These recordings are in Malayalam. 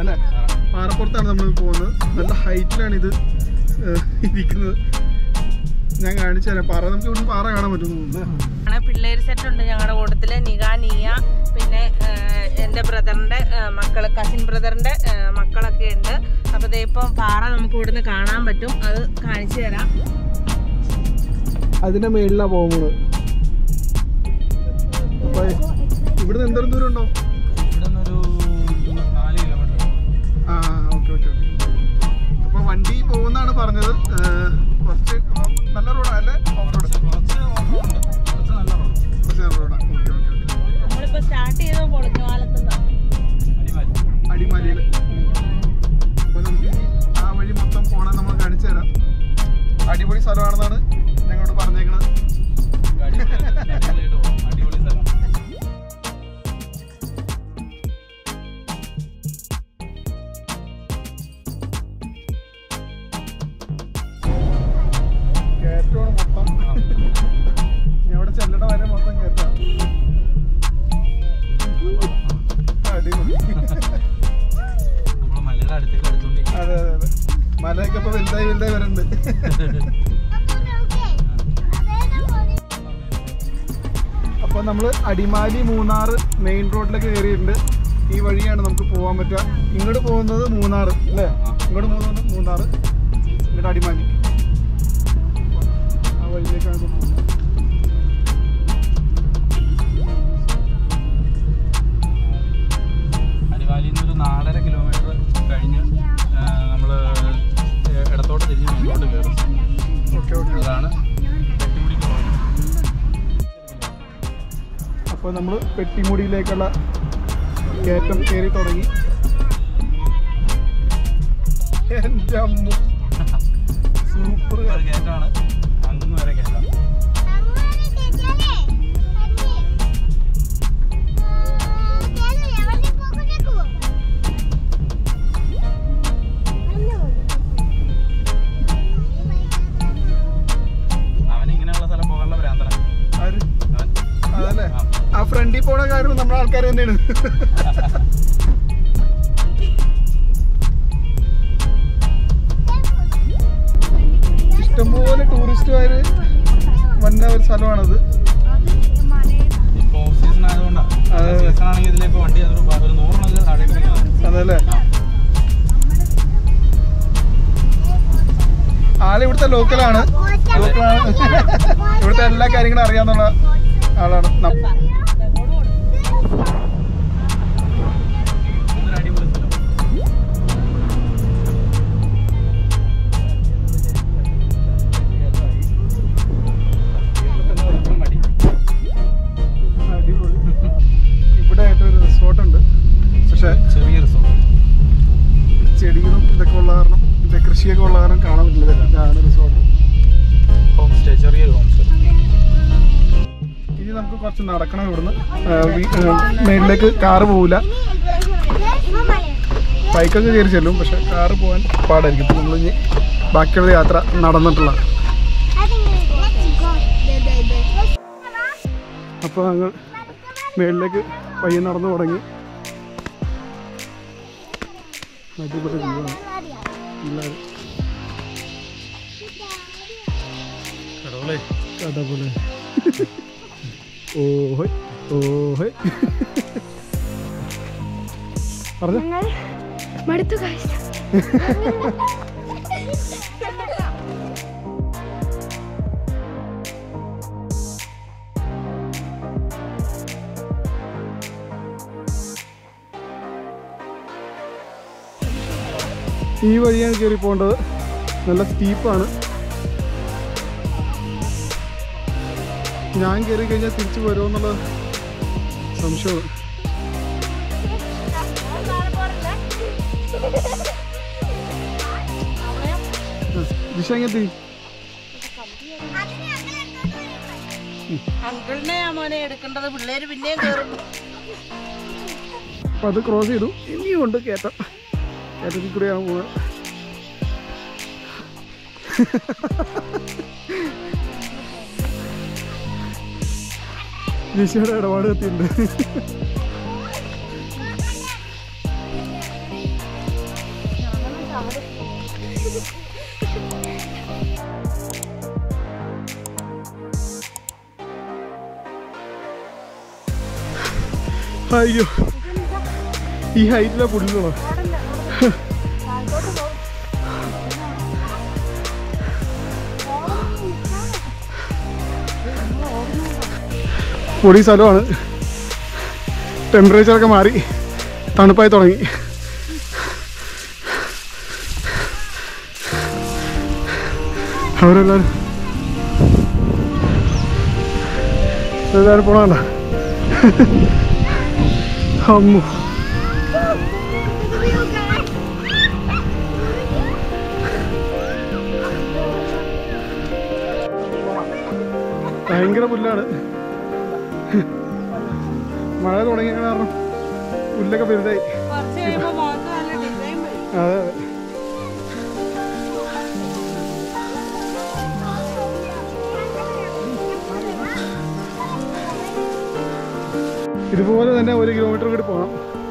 അല്ലേ പാറപ്പുറത്താണ് നമ്മൾ പോകുന്നത് നല്ല ഹൈറ്റിലാണ് ഇത് ഏഹ്, ഇരിക്കുന്നത് ഞാൻ കാണിച്ചു തരാം പാറ നമുക്ക് ഇവിടുന്ന് പാറ കാണാൻ പറ്റുന്നു ആണ് പിള്ളേര് സെറ്റ് ഉണ്ട് ഞങ്ങളുടെ കൂട്ടത്തില് നിക നിയ പിന്നെ ഏഹ്, എൻ്റെ ബ്രദറിന്റെ മക്കള് കസിൻ ബ്രദറിന്റെ ഏഹ്, മക്കളൊക്കെ ഉണ്ട് അപ്പൊ ദേ ഇപ്പം പാറ നമുക്ക് ഇവിടുന്ന് കാണാൻ പറ്റും അത് കാണിച്ചു തരാം അതിന്റെ മേളിലാണ് പോകുന്നത് അപ്പൊ ഇവിടുന്ന് എന്തോരം ദൂരം ഉണ്ടോ ഇവിടെ നിന്നൊരു നാല് കിലോമീറ്റർ ആ ഓക്കെ ഓക്കെ ഓക്കെ അപ്പൊ വണ്ടി പോകുന്നാണ് പറഞ്ഞത് ഏഹ്, കുറച്ച് നല്ല റോഡാ അല്ലേ ഓഫ് റോഡ് കുറച്ച് ഓഫറുണ്ട് കുറച്ച് നല്ല റോഡ് കുറച്ച് നല്ല റോഡാ ഓക്കെ ഓക്കെ ഓക്കെ നമ്മളിപ്പോ സ്റ്റാർട്ട് ചെയ്ത പൊളിഞ്ഞപാലത്തുനിന്ന് അടിമാലി അടിമാലിയിൽ അപ്പൊ നമുക്ക് ഇനി ആ വഴി മൊത്തം പോണം നമ്മൾ കാണിച്ചു തരാം അടിപൊളി സ്ഥലമാണെന്നാണ് ഞങ്ങളോട് പറഞ്ഞേക്കണത് അടിപൊളിയായിട്ട് പോകും അടിപൊളി സ്ഥലം കയറ്റമാണ് മൊത്തം ഇനി അവിടെ ചെല്ലണ വരെ മൊത്തം കയറ്റാം അടിപൊളി നമ്മൾ മലയുടെ അടുത്തേക്ക് അടുത്തോണ്ടിരിക്കും അതെ അതെ അതെ മലയൊക്കെ ഇപ്പൊ വലുതായി വലുതായി വരുന്നുണ്ട് അപ്പൊ നമ്മൾ അടിമാലി മൂന്നാർ മെയിൻ റോഡിലേക്ക് കയറിയിട്ടുണ്ട് ഈ വഴിയാണ് നമുക്ക് പോകാൻ പറ്റുക ഇങ്ങോട്ട് പോകുന്നത് മൂന്നാർ അല്ലേ ഇങ്ങോട്ട് പോകുന്നത് മൂന്നാർ ഇങ്ങോട്ട് അടിമാലി ആ വഴിയിലേക്കാണ് ഇപ്പൊ പോകുന്നത് അടിമാലിയിൽ നിന്ന് ഒരു നാലര കിലോമീറ്റർ കഴിഞ്ഞ് നമ്മൾ ഇടത്തോട്ട് തിരിഞ്ഞ് മുന്നോട്ട് കയറും ഓക്കെ ഓക്കെ അതാണ് പെട്ടിമുടിക്ക് റോഡ് അപ്പോൾ നമ്മൾ പെട്ടിമുടിയിലേക്കുള്ള കയറ്റം കയറി തുടങ്ങി എൻ്റെ അമ്മ സൂപ്പർ ഒരു കയറ്റമാണ് അങ്ങ് വരെ കയറ്റാം അവൻ ഇങ്ങനെയുള്ള സ്ഥലം പോകാനുള്ള ഭ്രാന്തന ആര് അവൻ അതല്ലേ ആ. ആ ഫ്രണ്ടിൽ പോണ കാര്യം നമ്മുടെ ആൾക്കാർ തന്നെയാണ് ഇഷ്ടംപോലെ ടൂറിസ്റ്റുകാര് വന്ന ഒരു സ്ഥലമാണത് ഇപ്പോൾ ഓഫ് സീസൺ ആയതുകൊണ്ടാണ് അതെ. സീസൺ ആണെങ്കിൽ ഇതിലേക്ക് വണ്ടി അതൊരു പ- ഒരു നൂറെണ്ണം താഴെ കിടക്കുന്നത് അതല്ലേ ആള് ഇവിടുത്തെ ലോക്കലാണ് ലോക്കലാണ് ഇവിടുത്തെ എല്ലാ കാര്യങ്ങളും അറിയാന്നുള്ള ആളാണ് നം- ഇതൊരു അടിപൊളി സ്ഥലം മടി അടിപൊളി ഇവിടെ ആയിട്ട് ഒരു റിസോർട്ടുണ്ട് പക്ഷെ ചെറിയ റിസോർട്ട് ചെടികളും ഇതൊക്കെ ഉള്ള കാരണം ഇത് കൃഷിയൊക്കെ ഉള്ള കാരണം കാണാൻ പറ്റില്ല ഇതാണ് റിസോർട്ട് ഹോം സ്റ്റേ ചെറിയൊരു ഹോം സ്റ്റേ ഇനി നമുക്ക് കുറച്ച് നടക്കണം ഇവിടുന്ന് ആ, വീ- ആ, മേളിലേക്ക് കാറ് പോവില്ല ബൈക്കൊക്കെ കയറി ചെല്ലും പക്ഷെ കാറ് പോകാൻ പാടായിരിക്കും ഇപ്പം നമ്മളിനി ബാക്കിയുള്ള യാത്ര നടന്നിട്ടുള്ള അപ്പോൾ ഞങ്ങൾ മേളിലേക്ക് പയ്യെ നടന്നു തുടങ്ങി അടിപൊളി view ആണ്. എല്ലാവരും കടവുളേ കടപുളി ഓഹോയ് ഓഹോയ് പറഞ്ഞു മടുത്തു കാഴ്ച ഈ വഴിയാണ് കയറി പോകേണ്ടത് നല്ല സ്റ്റീപ്പാണ് ഞാൻ കയറി കഴിഞ്ഞാൽ തിരിച്ചു വരുമോ എന്നുള്ള സംശയമാണ് ആ, ദിശ എങ്ങനെത്തി അങ്കിളിനെ ആ മോനെ എടുക്കേണ്ടത് പിള്ളേര് പിന്നെയും കയറും അപ്പം അത് ക്രോസ് ചെയ്തു ഇനിയും ഉണ്ട് കയറ്റം കയറ്റത്തിൽ കൂടെയാണ് പോകുന്നത് ദിശയുടെ ഇടപാട് എത്തിയിട്ടുണ്ട് അയ്യോ ഈ ഹൈറ്റിലെ പുല്ലുകളോ പൊടി സ്ഥലമാണ് ടെമ്പറേച്ചറൊക്കെ മാറി തണുപ്പായി തുടങ്ങി അവരെല്ലാരും എല്ലാവരും പോണണ്ട അമ്മു ഭയങ്കര പുല്ലാണ് മഴ തുടങ്ങിയ കാരണം പുല്ലൊക്കെ വലുതായി കുറച്ച് കഴിയുമ്പോ മുഖത്ത് നല്ല ഡിസൈൻ വരും അതെ അതെ ഇതുപോലെ തന്നെ ഒരു കിലോമീറ്റർ കൂടി പോകണം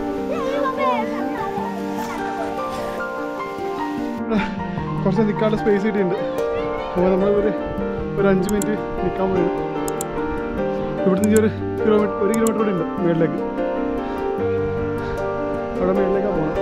ഇവിടെ കുറച്ച് നിൽക്കാനുള്ള സ്പേസ് കിട്ടിയിട്ടുണ്ട് അപ്പോൾ നമ്മൾ ഒരു ഒരു അഞ്ച് മിനിറ്റ് നിൽക്കാൻ പോയി ഇവിടുന്ന് ഇനി ഒരു കിലോമീറ്റർ ഒരു കിലോമീറ്റർ കൂടി ഉണ്ട് മേളിലേക്ക് അവിടെ മേളിലേക്കാണ് പോകണം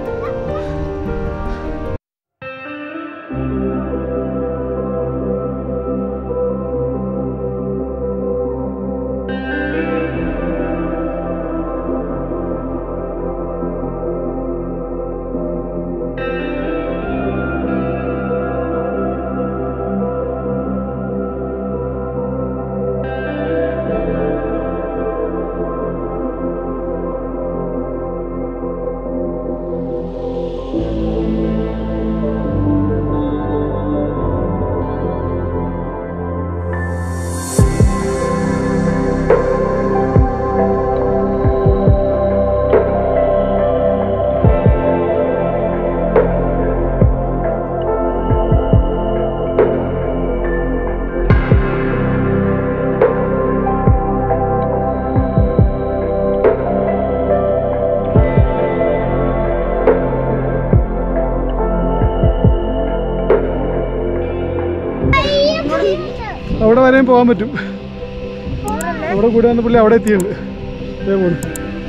അവിടെ വരെയും പോകാൻ പറ്റും അവിടെ കൂടെ വന്ന പുള്ളി അവിടെ എത്തിയിട്ടുണ്ട് അതേ പോണു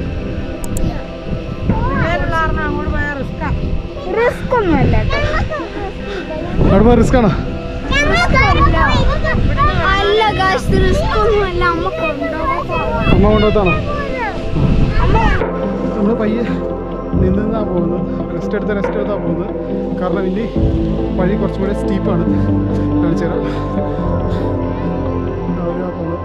പിള്ളേരുള്ള കാരണം അങ്ങോട്ട് പോയാൽ റിസ്ക്കാ റിസ്ക് ഒന്നുമല്ല അവിടെ പോകാൻ റിസ്ക് ആണോ അല്ല ഗായ്സ് റിസ്ക് ഒന്നുമല്ല അമ്മ കൊണ്ടുപോകാൻ അമ്മ കൊണ്ടുപോത്താണോ നമ്മൾ പയ്യെ നിന്ന് നിന്നാ പോകുന്നത് റെസ്റ്റ് എടുത്ത് റെസ്റ്റ് എടുത്താ പോകുന്നത് കാരണം ഇനി വഴി കുറച്ചും കൂടെ സ്റ്റീപ്പാണ് കാണിച്ചു തരാം അവിടെയാ പോകുന്നത്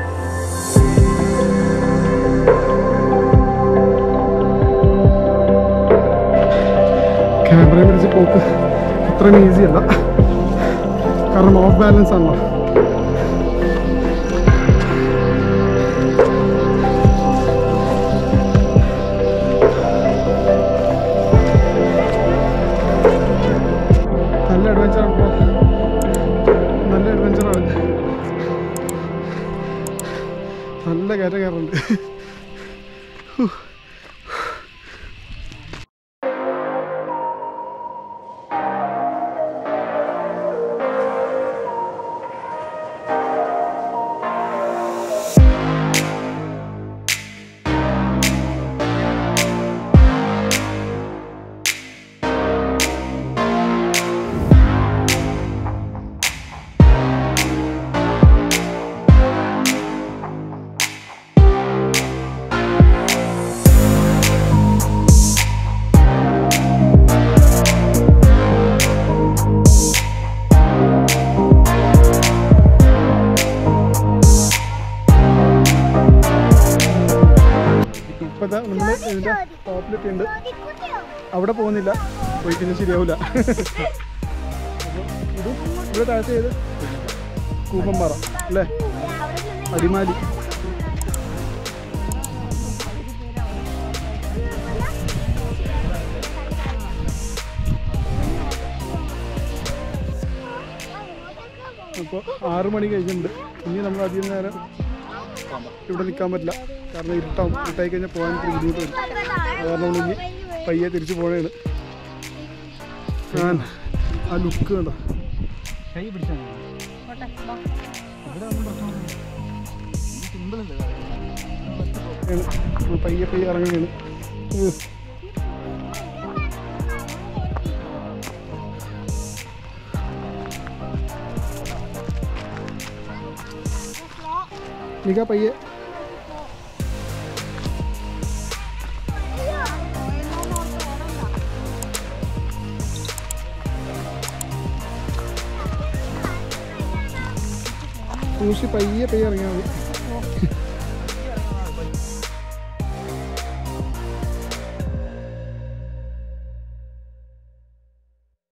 ക്യാമറ പിടിച്ച് പോക്ക് അത്രയും ഈസി അല്ല കാരണം ഓഫ് ബാലൻസ് ആണല്ലോ നല്ല അഡ്വഞ്ചറാണ് ഇപ്പോൾ നല്ല അഡ്വഞ്ചറാണ് നല്ല കയറ്റം കയറുന്നുണ്ട് ഇപ്പൊ നമ്മൾ ഇതിന്റെ ടോപ്പിലൊക്കെ ഉണ്ട് അവിടെ പോകുന്നില്ല പോയി കഴിഞ്ഞാൽ ശരിയാവില്ല അപ്പോൾ ഇത് ഇവിടെ താഴത്തെ ചെയ്ത് കൂപ്പമ്പാറ അല്ലേ അടിമാലി അപ്പോൾ ആറ് മണി കഴിഞ്ഞിട്ടുണ്ട് ഇനി നമ്മൾ അധികം നേരം ഇവിടെ നിൽക്കാൻ പറ്റില്ല കാരണം ഇരുട്ടാവും ഇരുട്ടായി കഴിഞ്ഞാൽ പോകാൻ ഇത്തിരി ബുദ്ധിമുട്ട് വരും അത് കാരണം നമ്മൾ ഇനി പയ്യെ തിരിച്ചു പോകണേണ് ഞാൻ ആ ലുക്ക് കണ്ടോ കൈ പിടിച്ചാൽ പോട്ടെ, വാ. ഇവിടെ ഒന്നും പ്രശ്നമൊന്നുമില്ല സിമ്പിളല്ലേ ആണ്. നമ്മൾ പയ്യെ പയ്യെ ഇറങ്ങുകയാണ് ഉം. നിക പയ്യെ സൂക്ഷി പയ്യെ പയ്യെ ഇറങ്ങിയാൽ മതി